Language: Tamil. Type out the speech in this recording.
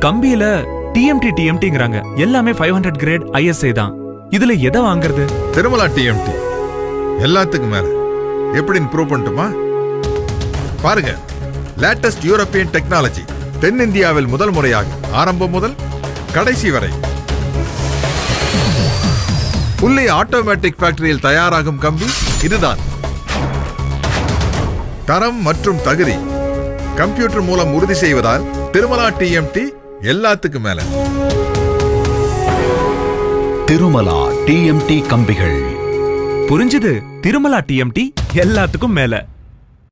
கம்பியில டிஎம்டி டிஎம்டிங்கிறாங்க எல்லாமே ஃபைவ் ஹண்ட்ரட் கிரேட் ஐஎஸ்ஐ தான் இதுல எதை வாங்குறது திருமலா டிஎம்டி எல்லாத்துக்கும் மேல எப்படின்னு ப்ரூவ் பண்ணட்டுமா பாருங்க லேட்டஸ்ட் யூரோப்பியன் டெக்னாலஜி தென்னிந்தியாவில் முதல் முறையாக ஆரம்பம் முதல் கடைசி வரை புள்ளி ஆட்டோமேட்டிக் ஃபேக்டரியில் தயாராகும் கம்பி இதுதான் தரம் மற்றும் தகுதி கம்ப்யூட்டர் மூலம் உறுதி செய்வதால் திருமலா டிஎம்டி எல்லாத்துக்கும் மேல திருமலா டிஎம்டி கம்பிகள் புரிஞ்சுது திருமலா டிஎம்டி எல்லாத்துக்கும் மேல